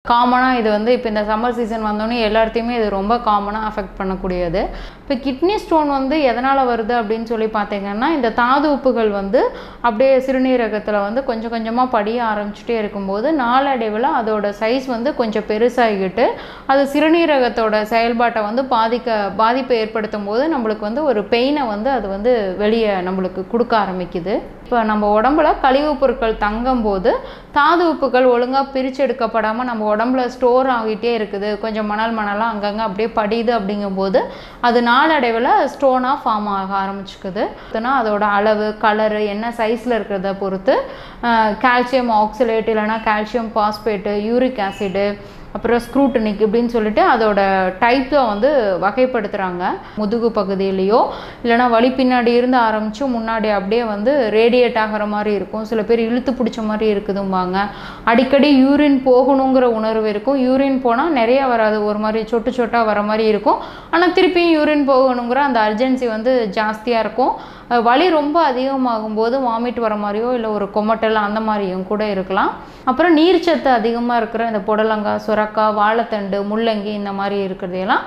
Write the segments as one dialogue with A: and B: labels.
A: காமனாக இது வந்து இப்போ இந்த சம்மர் சீசன் வந்தோடனே எல்லாத்தையுமே இது ரொம்ப காமனாக அஃபெக்ட் பண்ணக்கூடியது இப்போ கிட்னி ஸ்டோன் வந்து எதனால் வருது அப்படின்னு சொல்லி பார்த்தீங்கன்னா இந்த தாது உப்புகள் வந்து அப்படியே சிறுநீரகத்தில் வந்து கொஞ்சம் கொஞ்சமாக படிய ஆரம்பிச்சுட்டே இருக்கும்போது நாளடைவில் அதோட சைஸ் வந்து கொஞ்சம் பெருசாகிக்கிட்டு அது சிறுநீரகத்தோட செயல்பாட்டை வந்து பாதிக்க பாதிப்பை ஏற்படுத்தும் போது நம்மளுக்கு வந்து ஒரு பெயினை வந்து அது வந்து வெளியே நம்மளுக்கு கொடுக்க ஆரம்பிக்குது இப்போ நம்ம உடம்புல கழிவுப் பொருட்கள் தங்கும் போது தாது உப்புகள் ஒழுங்காக பிரிச்செடுக்கப்படாமல் நம்ம உடம்புல ஸ்டோர் ஆகிட்டே இருக்குது கொஞ்சம் மணல் மணலாக அங்கங்கே அப்படியே படியுது அப்படிங்கும்போது அது நாளடைவில் ஸ்டோனாக ஃபார்ம் ஆக ஆரம்பிச்சுக்குது அதுனா அதோட அளவு கலரு என்ன சைஸில் இருக்கிறத பொறுத்து கால்சியம் ஆக்சிலேட் இல்லைனா கால்சியம் பாஸ்பேட்டு யூரிக் ஆசிடு அப்புறம் ஸ்க்ரூட்டனிக் இப்படின்னு சொல்லிட்டு அதோட டைப்பை வந்து வகைப்படுத்துகிறாங்க முதுகு பகுதியிலையோ இல்லைனா வலி பின்னாடி இருந்து ஆரம்பித்து முன்னாடி அப்படியே வந்து ரேடியேட் ஆகிற மாதிரி இருக்கும் சில பேர் இழுத்து பிடிச்ச மாதிரி இருக்குதும்பாங்க அடிக்கடி யூரின் போகணுங்கிற உணர்வு இருக்கும் யூரின் போனால் நிறைய வராது ஒரு மாதிரி சொட்டு சொட்டாக வர மாதிரி இருக்கும் ஆனால் திருப்பியும் யூரின் போகணுங்கிற அந்த அர்ஜென்சி வந்து ஜாஸ்தியாக இருக்கும் அஹ் வலி ரொம்ப அதிகமாகும் போது வாமிட் வர மாதிரியோ இல்லை ஒரு கொமட்டல் அந்த மாதிரியும் கூட இருக்கலாம் அப்புறம் நீர்ச்சத்து அதிகமாக இருக்கிற இந்த புடலங்காய் சுரக்காய் வாழைத்தண்டு முள்ளங்கி இந்த மாதிரி இருக்கிறதையெல்லாம்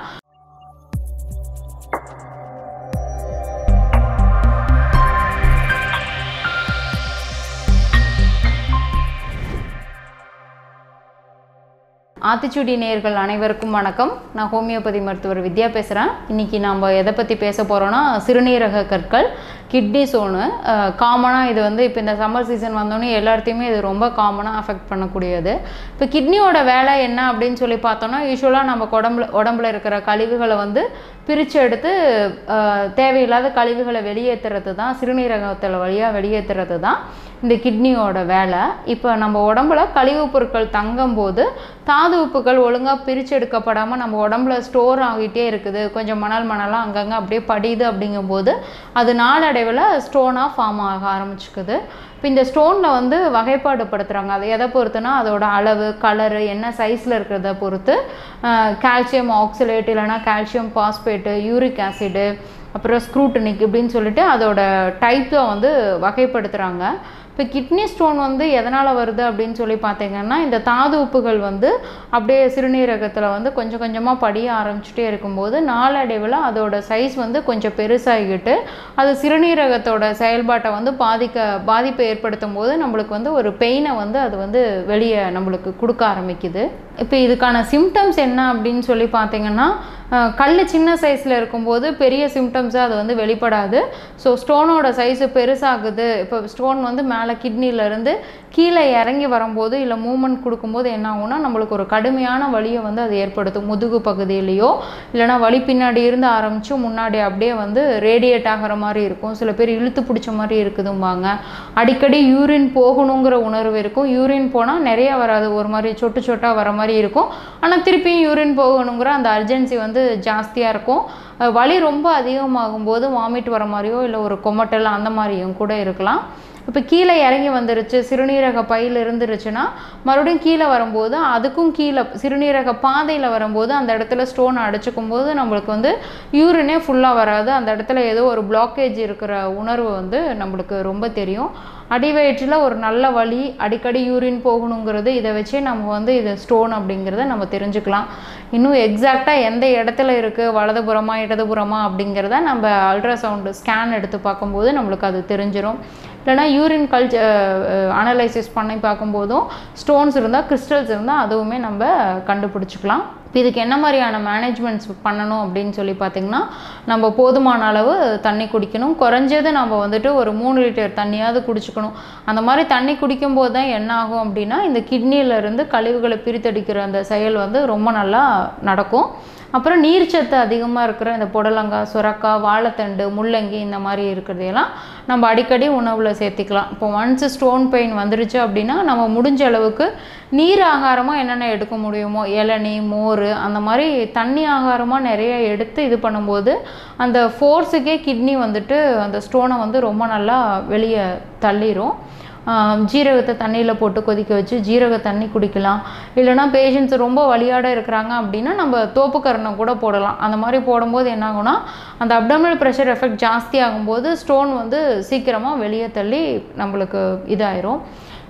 A: ஆத்திச்சூடி நேயர்கள் அனைவருக்கும் வணக்கம் நான் ஹோமியோபதி மருத்துவர் வித்யா பேசுகிறேன் இன்றைக்கி நாம் எதை பற்றி பேச போகிறோன்னா சிறுநீரக கற்கள் கிட்னி சோனு காமனாக இது வந்து இப்போ இந்த சம்மர் சீசன் வந்தோடனே எல்லாத்தையுமே இது ரொம்ப காமனாக அஃபெக்ட் பண்ணக்கூடியது இப்போ கிட்னியோட வேலை என்ன அப்படின்னு சொல்லி பார்த்தோம்னா யூஸ்வலாக நம்ம உடம்புல உடம்புல இருக்கிற கழிவுகளை வந்து பிரித்து எடுத்து அஹ், தேவையில்லாத கழிவுகளை வெளியேற்றுறது தான் சிறுநீரகத்தில் வழியாக வெளியேற்றுறது தான் இந்த கிட்னியோட வேலை இப்போ நம்ம உடம்புல கழிவுப் பொருட்கள் தங்கும் போது தாது உப்புகள் ஒழுங்காக பிரிச்செடுக்கப்படாமல் நம்ம உடம்புல ஸ்டோர் ஆகிட்டே இருக்குது கொஞ்சம் மணல் மணலாக அங்கங்கே அப்படியே படியுது அப்படிங்கும்போது அது நாளடைவில் ஸ்டோனாக ஃபார்ம் ஆக ஆரம்பிச்சுக்குது இப்போ இந்த ஸ்டோனில் வந்து வகைப்பாடுபடுத்துகிறாங்க அது எதை பொறுத்துனா அதோட அளவு கலரு என்ன சைஸில் இருக்கிறத பொறுத்து கால்சியம் ஆக்சிலேட் இல்லைனா கால்சியம் பாஸ்பேட்டு யூரிக் ஆசிடு அப்புறம் ஸ்க்ரூட்டனிக் இப்படின்னு சொல்லிட்டு அதோட டைப்பை வந்து வகைப்படுத்துகிறாங்க இப்போ கிட்னி ஸ்டோன் வந்து எதனால் வருது அப்படின்னு சொல்லி பார்த்தீங்கன்னா இந்த தாது உப்புகள் வந்து அப்படியே சிறுநீரகத்தில் வந்து கொஞ்சம் கொஞ்சமாக படிய ஆரம்பிச்சுட்டே இருக்கும்போது நாளடைவில் அதோட சைஸ் வந்து கொஞ்சம் பெருசாகிக்கிட்டு அது சிறுநீரகத்தோட செயல்பாட்டை வந்து பாதிக்க பாதிப்பை ஏற்படுத்தும் போது நம்மளுக்கு வந்து ஒரு பெயினை வந்து அது வந்து வெளியே நம்மளுக்கு கொடுக்க ஆரம்பிக்குது இப்போ இதுக்கான சிம்டம்ஸ் என்ன அப்படின்னு சொல்லி பார்த்தீங்கன்னா கல் சின்ன சைஸில் இருக்கும்போது பெரிய சிம்டம்ஸாக அது வந்து வெளிப்படாது ஸோ ஸ்டோனோட சைஸு பெருசாகுது இப்போ ஸ்டோன் வந்து மேலே கிட்னிலேருந்து கீழே இறங்கி வரும்போது இல்லை மூமெண்ட் கொடுக்கும்போது என்ன ஆகும்னா நம்மளுக்கு ஒரு கடுமையான வலியை வந்து அது ஏற்படுத்தும் முதுகு பகுதியிலையோ இல்லைனா வலி பின்னாடி இருந்து ஆரம்பித்து முன்னாடி அப்படியே வந்து ரேடியேட் ஆகிற மாதிரி இருக்கும் சில பேர் இழுத்து பிடிச்ச மாதிரி இருக்குதும்பாங்க அடிக்கடி யூரின் போகணுங்கிற உணர்வு இருக்கும் யூரின் போனால் நிறைய வராது ஒரு மாதிரி சொட்டு சொட்டாக வர மாதிரி இருக்கும் ஆனால் திருப்பியும் யூரின் போகணுங்கிற அந்த அர்ஜென்சி வந்து ஜாஸ்தியாக இருக்கும் அஹ் வலி ரொம்ப அதிகமாகும் போது வாமிட் வர மாதிரியோ இல்லை ஒரு கொமட்டல் அந்த மாதிரியும் கூட இருக்கலாம் இப்போ கீழே இறங்கி வந்துருச்சு சிறுநீரக பையில் இருந்துருச்சுன்னா மறுபடியும் கீழே வரும்போது அதுக்கும் கீழே சிறுநீரக பாதையில் வரும்போது அந்த இடத்துல ஸ்டோன் அடைச்சிக்கும் போது நம்மளுக்கு வந்து யூரினே ஃபுல்லாக வராது அந்த இடத்துல ஏதோ ஒரு பிளாக்கேஜ் இருக்கிற உணர்வு வந்து நம்மளுக்கு ரொம்ப தெரியும் அடிவயிற்றில் ஒரு நல்ல வலி அடிக்கடி யூரின் போகணுங்கிறது இதை வச்சே நம்ம வந்து இது ஸ்டோன் அப்படிங்கிறத நம்ம தெரிஞ்சுக்கலாம் இன்னும் எக்ஸாக்டாக எந்த இடத்துல இருக்குது வலதுபுறமா இடதுபுறமா அப்படிங்கிறத நம்ம அல்ட்ராசவுண்டு ஸ்கேன் எடுத்து பார்க்கும்போது நம்மளுக்கு அது தெரிஞ்சிடும் இல்லைனா யூரின் கல்ச்ச அனலைசிஸ் பண்ணி பார்க்கும்போதும் ஸ்டோன்ஸ் இருந்தால் கிறிஸ்டல்ஸ் இருந்தால் அதுவுமே நம்ம கண்டுபிடிச்சிக்கலாம் இப்போ இதுக்கு என்ன மாதிரியான மேனேஜ்மெண்ட்ஸ் பண்ணணும் அப்படின்னு சொல்லி பார்த்திங்கன்னா நம்ம போதுமான அளவு தண்ணி குடிக்கணும் குறைஞ்சது நம்ம வந்துட்டு ஒரு மூணு லிட்டர் தண்ணியாவது குடிச்சுக்கணும் அந்த மாதிரி தண்ணி குடிக்கும்போது தான் என்ன ஆகும் அப்படின்னா இந்த கிட்னியிலேருந்து கழிவுகளை பிரித்தடிக்கிற அந்த செயல் வந்து ரொம்ப நல்லா நடக்கும் அப்புறம் நீர்ச்சத்து அதிகமாக இருக்கிற இந்த புடலங்காய் சுரக்காய் வாழைத்தண்டு முள்ளங்கி இந்த மாதிரி இருக்கிறதையெல்லாம் நம்ம அடிக்கடி உணவில் சேர்த்திக்கலாம் இப்போ ஒன்ஸ் ஸ்டோன் பெயின் வந்துருச்சு அப்படின்னா நம்ம முடிஞ்ச அளவுக்கு நீர் ஆகாரமாக என்னென்ன எடுக்க முடியுமோ இளநீ மோர் அந்த மாதிரி தண்ணி ஆகாரமாக நிறைய எடுத்து இது பண்ணும்போது அந்த ஃபோர்ஸுக்கே கிட்னி வந்துட்டு அந்த ஸ்டோனை வந்து ரொம்ப நல்லா வெளியே தள்ளிரும் ஆஹ் ஜீரகத்தை தண்ணியில் போட்டு கொதிக்க வச்சு ஜீரக தண்ணி குடிக்கலாம் இல்லைனா பேஷண்ட்ஸ் ரொம்ப வலியாட இருக்கிறாங்க அப்படின்னா நம்ம தோப்புக்கரணை கூட போடலாம் அந்த மாதிரி போடும்போது என்ன ஆகும்னா அந்த அப்டமினல் ப்ரெஷர் எஃபெக்ட் ஜாஸ்தி ஆகும்போது ஸ்டோன் வந்து சீக்கிரமாக வெளியே தள்ளி நம்மளுக்கு இதாயிரும்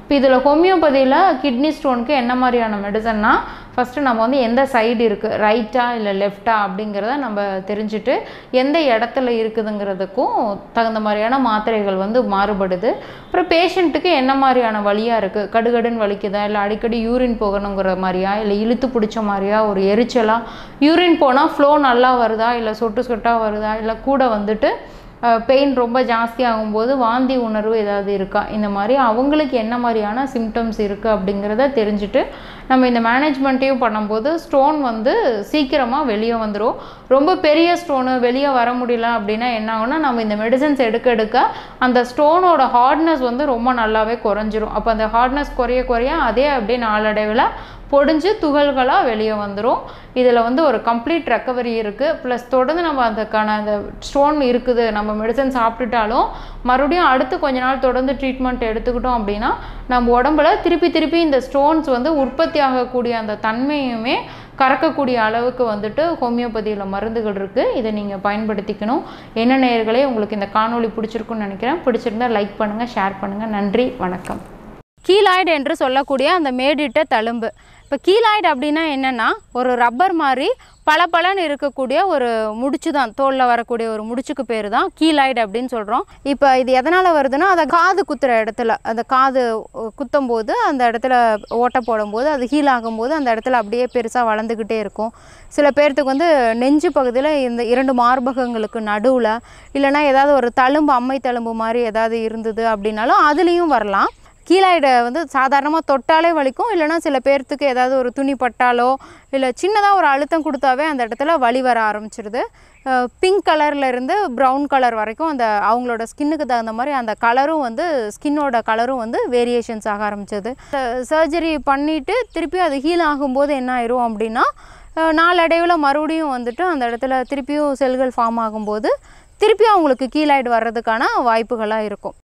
A: இப்போ இதில் ஹோமியோபதியில் கிட்னி ஸ்டோனுக்கு என்ன மாதிரியான மெடிசன்னா ஃபஸ்ட்டு நம்ம வந்து எந்த சைடு இருக்குது ரைட்டா இல்லை லெஃப்டா அப்படிங்கிறத நம்ம தெரிஞ்சுட்டு எந்த இடத்துல இருக்குதுங்கிறதுக்கும் தகுந்த மாதிரியான மாத்திரைகள் வந்து மாறுபடுது அப்புறம் பேஷண்ட்டுக்கு என்ன மாதிரியான வலியாக இருக்குது கடுகடுன்னு வலிக்குதா இல்லை அடிக்கடி யூரின் போகணுங்கிற மாதிரியா இல்லை இழுத்து பிடிச்ச மாதிரியா ஒரு எரிச்சலா யூரின் போனால் ஃப்ளோ நல்லா வருதா இல்லை சொட்டு சொட்டாக வருதா இல்லை கூட வந்துட்டு பெயின் ரொம்ப ஜாஸ்தி ஆகும்போது வாந்தி உணர்வு ஏதாவது இருக்கா இந்த மாதிரி அவங்களுக்கு என்ன மாதிரியான சிம்டம்ஸ் இருக்குது அப்படிங்கிறத தெரிஞ்சுட்டு நம்ம இந்த மேனேஜ்மெண்ட்டையும் பண்ணும்போது ஸ்டோன் வந்து சீக்கிரமாக வெளியே வந்துடும் ரொம்ப பெரிய ஸ்டோனு வெளியே வர முடியல அப்படின்னா என்ன ஆகும்னா நம்ம இந்த மெடிசன்ஸ் எடுக்க எடுக்க அந்த ஸ்டோனோட ஹார்ட்னஸ் வந்து ரொம்ப நல்லாவே குறைஞ்சிரும் அப்போ அந்த ஹார்ட்னஸ் குறைய குறைய அதே அப்படியே நாளடைவில் பொடிஞ்சு துகள்களாக வெளியே வந்துடும் இதில் வந்து ஒரு கம்ப்ளீட் ரெக்கவரி இருக்குது ப்ளஸ் தொடர்ந்து நம்ம அதுக்கான அந்த ஸ்டோன் இருக்குது நம்ம மெடிசன் சாப்பிட்டுட்டாலும் மறுபடியும் அடுத்து கொஞ்ச நாள் தொடர்ந்து ட்ரீட்மெண்ட் எடுத்துக்கிட்டோம் அப்படின்னா நம்ம உடம்புல திருப்பி திருப்பி இந்த ஸ்டோன்ஸ் வந்து உற்பத்தி ஆகக்கூடிய அந்த தன்மையுமே கறக்கக்கூடிய அளவுக்கு வந்துட்டு ஹோமியோபதியில் மருந்துகள் இருக்குது இதை நீங்கள் பயன்படுத்திக்கணும் என்ன நேயர்களே உங்களுக்கு இந்த காணொளி பிடிச்சிருக்குன்னு நினைக்கிறேன் பிடிச்சிருந்தா லைக் பண்ணுங்கள் ஷேர் பண்ணுங்கள் நன்றி வணக்கம் கீலாய்டு என்று சொல்லக்கூடிய அந்த மேடிட்ட தழும்பு இப்போ கீலாய்டு அப்படின்னா என்னென்னா ஒரு ரப்பர் மாதிரி பளபளன்னு இருக்கக்கூடிய ஒரு முடிச்சு தான் தோலில் வரக்கூடிய ஒரு முடிச்சுக்கு பேர் தான் கீலாய்டு அப்படின்னு சொல்கிறோம் இப்போ இது எதனால் வருதுன்னா அதை காது குத்துற இடத்துல அந்த காது குத்தும் போது அந்த இடத்துல ஓட்டை போடும்போது அது ஹீல் ஆகும்போது அந்த இடத்துல அப்படியே பெருசாக வளர்ந்துக்கிட்டே இருக்கும் சில பேர்த்துக்கு வந்து நெஞ்சு பகுதியில் இந்த இரண்டு மார்பகங்களுக்கு நடுவில் இல்லைன்னா ஏதாவது ஒரு தழும்பு அம்மை தழும்பு மாதிரி ஏதாவது இருந்தது அப்படின்னாலும் அதுலேயும் வரலாம் கீழாயிட வந்து சாதாரணமாக தொட்டாலே வலிக்கும் இல்லைன்னா சில பேர்த்துக்கு ஏதாவது ஒரு துணி பட்டாலோ இல்லை சின்னதாக ஒரு அழுத்தம் கொடுத்தாவே அந்த இடத்துல வலி வர ஆரம்பிச்சிருது பிங்க் கலரில் இருந்து ப்ரௌன் கலர் வரைக்கும் அந்த அவங்களோட ஸ்கின்னுக்கு தகுந்த மாதிரி அந்த கலரும் வந்து ஸ்கின்னோட கலரும் வந்து வேரியேஷன்ஸ் ஆக ஆரம்பிச்சது சர்ஜரி பண்ணிவிட்டு திருப்பி அது ஹீல் ஆகும்போது என்ன ஆயிரும் அப்படின்னா அஹ் நாளடைவில் மறுபடியும் வந்துட்டு அந்த இடத்துல திருப்பியும் செல்கள் ஃபார்ம் ஆகும்போது திருப்பி அவங்களுக்கு கீழாய்டு வர்றதுக்கான வாய்ப்புகளாக இருக்கும்